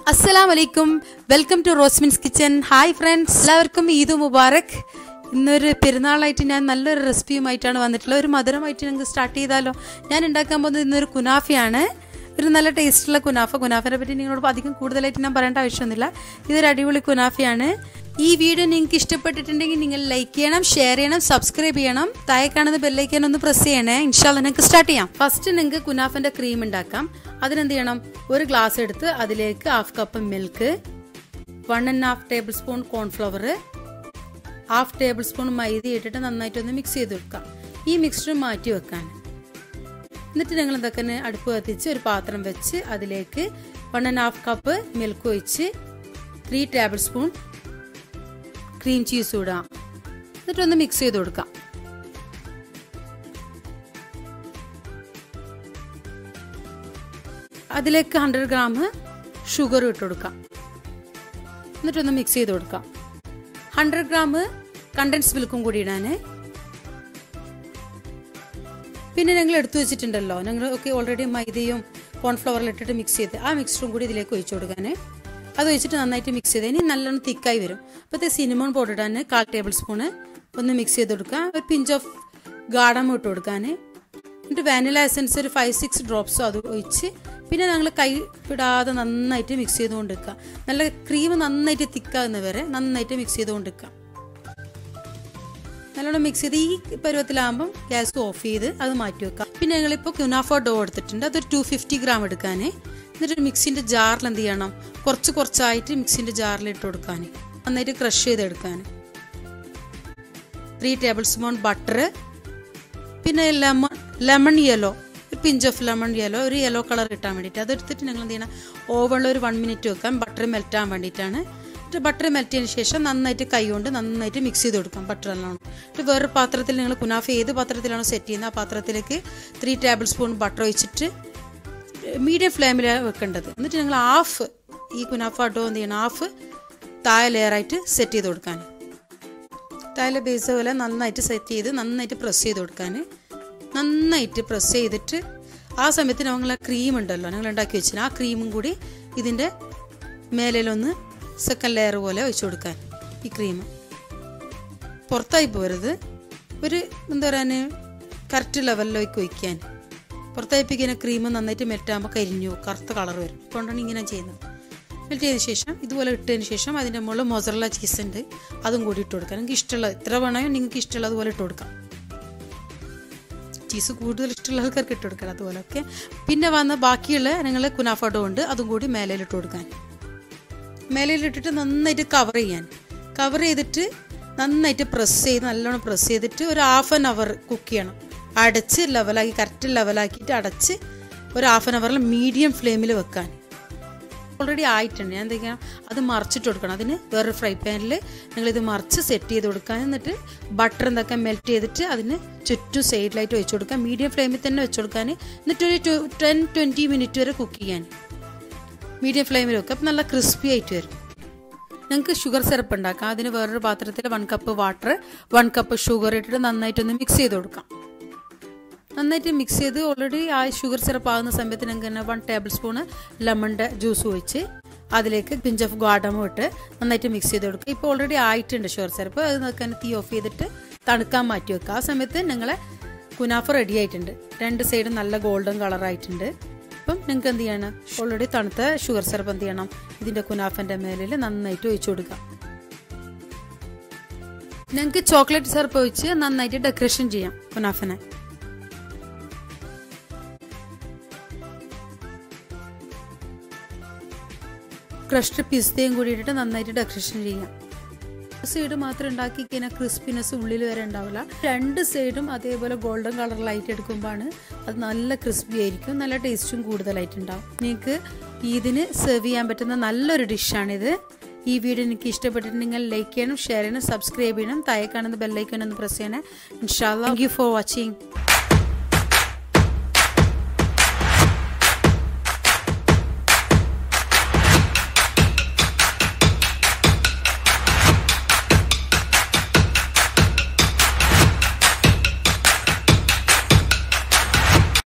അസ്സലാം വലൈക്കും welcome to Rosmin's kitchen hi friends എല്ലാവർക്കും ഈദ് മുബാറക് ഇന്നൊരു പെരുന്നാളായിട്ട് ഞാൻ നല്ലൊരു റെസിപ്പിയുമായിട്ടാണ് വന്നിട്ടുള്ളത് ഒരു മധുരമായിട്ട് ഞങ്ങൾക്ക് സ്റ്റാർട്ട് ചെയ്താലോ ഞാൻ ഉണ്ടാക്കാൻ പോകുന്നത് ഇന്നൊരു കുനാഫയാണ് ഒരു നല്ല ടേസ്റ്റുള്ള കുനാഫ കുനാഫിനെ പറ്റി നിങ്ങളോട് അധികം കൂടുതലായിട്ട് ഞാൻ പറയേണ്ട ആവശ്യമൊന്നുമില്ല ഇതൊരു അടിപൊളി കുനാഫയാണ് ഈ വീഡിയോ നിങ്ങൾക്ക് ഇഷ്ടപ്പെട്ടിട്ടുണ്ടെങ്കിൽ നിങ്ങൾ ലൈക്ക് ചെയ്യണം ഷെയർ ചെയ്യണം സബ്സ്ക്രൈബ് ചെയ്യണം താഴെ കാണുന്ന ബെല്ലൈക്കൻ ഒന്ന് പ്രസ് ചെയ്യണേ ഇൻഷാല്ല നിങ്ങൾക്ക് സ്റ്റാർട്ട് ചെയ്യാം ഫസ്റ്റ് നിങ്ങൾക്ക് കുനാഫിന്റെ ക്രീം ഉണ്ടാക്കാം അതിനെന്ത് ചെയ്യണം ഒരു ഗ്ലാസ് എടുത്ത് അതിലേക്ക് half cup milk one and half tablespoon cornflour half tablespoon maida ഇട്ടിട്ട് നന്നായിട്ടൊന്ന് മിക്സ് ചെയ്ത് വെക്കാം ഈ മിക്സ്ചർ മാറ്റി വെക്കാൻ എന്നിട്ട് ഞങ്ങൾ എന്തൊക്കെ അടുപ്പ് കത്തിച്ച് ഒരു പാത്രം വെച്ച് അതിലേക്ക് one and half cup milk ഒഴിച്ച് three tablespoon cream cheese ഇടാം എന്നിട്ടൊന്ന് മിക്സ് ചെയ്ത് കൊടുക്കാം അതിലേക്ക് ഹൺഡ്രഡ് ഗ്രാം ഷുഗർ ഇട്ട് കൊടുക്കാം എന്നിട്ടൊന്ന് മിക്സ് ചെയ്ത് കൊടുക്കാം ഹൺഡ്രഡ് ഗ്രാം കണ്ടൻസ് മിൽക്കും കൂടി ഇടാൻ പിന്നെ ഞങ്ങൾ എടുത്തു വെച്ചിട്ടുണ്ടല്ലോ ഞങ്ങൾ ഒക്കെ ഓൾറെഡി മൈദയും കോൺഫ്ലവറിൽ ഇട്ടിട്ട് മിക്സ് ചെയ്ത് ആ മിക്സറും കൂടി ഇതിലേക്ക് ഒഴിച്ചു കൊടുക്കാൻ അത് ഒഴിച്ചിട്ട് നന്നായിട്ട് മിക്സ് ചെയ്ത് ഇനി നല്ലോണം തിക്കായി വരും അപ്പോഴത്തെ സിനിമൺ പൗഡർ ഇടാൻ കാൽ ടേബിൾ സ്പൂണ് ഒന്ന് മിക്സ് ചെയ്ത് കൊടുക്കുക ഒരു പിഞ്ച് ഓഫ് ഗാഡം ഇട്ട് കൊടുക്കാൻ എന്നിട്ട് വാനില എസൻസ് ഒരു ഫൈവ് സിക്സ് ഡ്രോപ്സും അത് ഒഴിച്ച് പിന്നെ ഞങ്ങൾ കൈ വിടാതെ നന്നായിട്ട് മിക്സ് ചെയ്തുകൊണ്ട് നിൽക്കുക നല്ല ക്രീം നന്നായിട്ട് തിക്കാകുന്ന വരെ നന്നായിട്ട് മിക്സ് ചെയ്തുകൊണ്ട് നിൽക്കുക നല്ലോണം മിക്സ് ചെയ്ത് ഈ പരുവത്തിലാകുമ്പം ഗ്യാസ് ഓഫ് ചെയ്ത് അത് മാറ്റി വെക്കാം പിന്നെ ഞങ്ങളിപ്പോൾ കുനാഫ ഡോ എടുത്തിട്ടുണ്ട് അതൊരു ടു ഫിഫ്റ്റി ഗ്രാം എടുക്കാൻ എന്നിട്ട് മിക്സിൻ്റെ ജാറിൽ എന്ത് ചെയ്യണം കുറച്ച് കുറച്ചായിട്ട് മിക്സിൻ്റെ ജാറിൽ ഇട്ട് കൊടുക്കാൻ നന്നായിട്ട് ക്രഷ് ചെയ്തെടുക്കാൻ ത്രീ ടേബിൾ സ്പൂൺ ബട്ടർ പിന്നെ ലെമൺ ലെമൺ യെല്ലോ ഒരു പിഞ്ച് ഓഫ് ലെമൺ യെല്ലോ ഒരു യെല്ലോ കളർ കിട്ടാൻ വേണ്ടിയിട്ട് അതെടുത്തിട്ട് ഞങ്ങൾ എന്ത് ചെയ്യണം ഓവണിൽ ഒരു വൺ മിനിറ്റ് വെക്കാം ബട്ടർ മെൽറ്റാൻ വേണ്ടിയിട്ടാണ് എന്നിട്ട് ബട്ടർ മെൽറ്റിയതിന് ശേഷം നന്നായിട്ട് കൈ കൊണ്ട് നന്നായിട്ട് മിക്സ് ചെയ്ത് കൊടുക്കാം ബട്ടർ നല്ലോണം എന്നിട്ട് വേറൊരു പാത്രത്തിൽ നിങ്ങൾ കുനാഫ ഏത് പാത്രത്തിലാണോ സെറ്റ് ചെയ്യുന്നത് ആ പാത്രത്തിലേക്ക് ത്രീ ടേബിൾ സ്പൂൺ ബട്ടർ ഒഴിച്ചിട്ട് മീഡിയം ഫ്ലെയിമിൽ വെക്കേണ്ടത് എന്നിട്ട് ഞങ്ങൾ ഹാഫ് ഈ കുനാഫ ഡോ എന്ത് ചെയ്യണം ഹാഫ് താഴെ ലെയറായിട്ട് സെറ്റ് ചെയ്ത് കൊടുക്കാൻ താഴെ ബേസ് പോലെ നന്നായിട്ട് സെറ്റ് ചെയ്ത് നന്നായിട്ട് പ്രസ് ചെയ്ത് കൊടുക്കാൻ നന്നായിട്ട് പ്രസ് ചെയ്തിട്ട് ആ സമയത്ത് ഞങ്ങൾ ക്രീം ഉണ്ടല്ലോ ഞങ്ങൾ ഉണ്ടാക്കി വെച്ചിന് ആ ക്രീമും കൂടി ഇതിൻ്റെ മേലയിലൊന്ന് സെക്കൻഡ് ലെയർ പോലെ ഒഴിച്ചു കൊടുക്കാൻ ഈ ക്രീം പുറത്തായി പോരുത് ഒരു എന്താ പറയാൻ കറക്റ്റ് ലെവലിലേക്ക് ഒഴിക്കാൻ പുറത്തായിപ്പിക്കുന്ന ക്രീം നന്നായിട്ട് മെൽറ്റാകുമ്പോൾ കരിഞ്ഞു കറുത്ത കളർ വരും അതുകൊണ്ടാണ് ഇങ്ങനെ ചെയ്യുന്നത് മെൽറ്റ് ചെയ്തതിന് ശേഷം ഇതുപോലെ ഇട്ടതിന് ശേഷം അതിൻ്റെ മുകളിൽ മൊസറല ചീസ് ഉണ്ട് അതും കൂടി ഇട്ട് കൊടുക്കാം നിങ്ങൾക്ക് ഇഷ്ടമുള്ള എത്ര വേണമെങ്കിൽ നിങ്ങൾക്ക് ഇഷ്ടമുള്ള അതുപോലെ ഇട്ട് കൊടുക്കാം ചീസ് കൂടുതൽ ഇഷ്ടമുള്ള ആൾക്കാർക്ക് ഇട്ട് കൊടുക്കാം അതുപോലൊക്കെ പിന്നെ വന്ന ബാക്കിയുള്ള നിങ്ങൾ കുനാഫഡോ ഉണ്ട് അതും കൂടി മേലയിലിട്ട് കൊടുക്കാൻ മേലയിലിട്ടിട്ട് നന്നായിട്ട് കവർ ചെയ്യാൻ കവർ ചെയ്തിട്ട് നന്നായിട്ട് പ്രസ് ചെയ്ത് നല്ലോണം പ്രസ് ചെയ്തിട്ട് ഒരു ഹാഫ് ആൻ അവർ കുക്ക് ചെയ്യണം അടച്ച് ലെവലാക്കി കറക്റ്റ് ലെവലാക്കിയിട്ട് അടച്ച് ഒരു ഹാഫ് ആൻ അവറിൽ മീഡിയം ഫ്ലെയിമിൽ വെക്കാൻ ഓൾറെഡി ആയിട്ടുണ്ട് ഞാൻ എന്തൊക്കെയാണ് അത് മറിച്ചിട്ട് കൊടുക്കണം അതിന് വേറൊരു ഫ്രൈ പാനിൽ നിങ്ങളിത് മറിച്ച് സെറ്റ് ചെയ്ത് കൊടുക്കാൻ എന്നിട്ട് ബട്ടർ എന്തൊക്കെ മെൽറ്റ് ചെയ്തിട്ട് അതിന് ചുറ്റും സൈഡിലായിട്ട് വെച്ച് കൊടുക്കാം മീഡിയം ഫ്ലെയിമിൽ തന്നെ വെച്ച് കൊടുക്കാൻ എന്നിട്ടൊരു ടു ടെൻ ട്വൻറ്റി മിനിറ്റ് വരെ കുക്ക് ചെയ്യാൻ മീഡിയം ഫ്ലെയിമിൽ വെക്കുക അപ്പം നല്ല ക്രിസ്പി ആയിട്ട് വരും നിങ്ങൾക്ക് ഷുഗർ സിറപ്പ് ഉണ്ടാക്കാം അതിന് വേറൊരു പാത്രത്തിൽ one cup water one cup sugar ഇട്ടിട്ട് നന്നായിട്ടൊന്ന് മിക്സ് ചെയ്ത് കൊടുക്കാം നന്നായിട്ട് മിക്സ് ചെയ്ത് ഓൾറെഡി ആ ഷുഗർ സിറപ്പ് ആകുന്ന സമയത്ത് ഞങ്ങൾക്ക് തന്നെ വൺ ടേബിൾ സ്പൂണ് ലെമണിൻ്റെ ജ്യൂസ് ഒഴിച്ച് അതിലേക്ക് പിഞ്ച് ഓഫ് ഗാഡമും ഇട്ട് നന്നായിട്ട് മിക്സ് ചെയ്ത് കൊടുക്കുക ഇപ്പോൾ ഓൾറെഡി ആയിട്ടുണ്ട് ഷുഗർ സിറപ്പ് അത് നോക്കാൻ തീ ഓഫ് ചെയ്തിട്ട് തണുക്കാൻ മാറ്റി വെക്കുക ആ സമയത്ത് ഞങ്ങളെ കുനാഫ റെഡി ആയിട്ടുണ്ട് രണ്ട് സൈഡും നല്ല ഗോൾഡൻ കളറായിട്ടുണ്ട് അപ്പം നിങ്ങൾക്ക് എന്ത് ചെയ്യണം ഓൾറെഡി തണുത്ത ഷുഗർ സിറപ്പ് എന്ത് ചെയ്യണം ഇതിൻ്റെ കുനാഫൻ്റെ മേലിൽ നന്നായിട്ട് ഒഴിച്ചു കൊടുക്കുക ഞങ്ങൾക്ക് ചോക്ലേറ്റ് സിറപ്പ് ഒഴിച്ച് നന്നായിട്ട് ഡെക്കറേഷൻ ചെയ്യാം കുനാഫനെ ക്രഷ്ഡ് പിസ്തയും കൂടി ഇട്ടിട്ട് നന്നായിട്ട് ഡെക്കറേഷൻ ചെയ്യാം സൈഡ് മാത്രം ഉണ്ടാക്കി കഴിഞ്ഞാൽ ക്രിസ്പിനെസ് ഉള്ളിൽ വരെ ഉണ്ടാവില്ല രണ്ട് സൈഡും അതേപോലെ ഗോൾഡൻ കളറിലായിട്ട് എടുക്കുമ്പോഴാണ് അത് നല്ല ക്രിസ്പി ആയിരിക്കും നല്ല ടേസ്റ്റും കൂടുതലായിട്ടുണ്ടാവും നിങ്ങൾക്ക് ഇതിന് സെർവ് ചെയ്യാൻ പറ്റുന്ന നല്ലൊരു ഡിഷാണിത് ഈ വീഡിയോ എനിക്ക് ഇഷ്ടപ്പെട്ടിട്ടുണ്ടെങ്കിൽ ലൈക്ക് ചെയ്യണം ഷെയർ ചെയ്യണം സബ്സ്ക്രൈബ് ചെയ്യണം താഴെ കാണുന്ന ബെല്ലൈക്കൺ ഒന്ന് പ്രസ് ചെയ്യണം ഇൻഷാല്ല താങ്ക് യു ഫോർ വാച്ചിങ്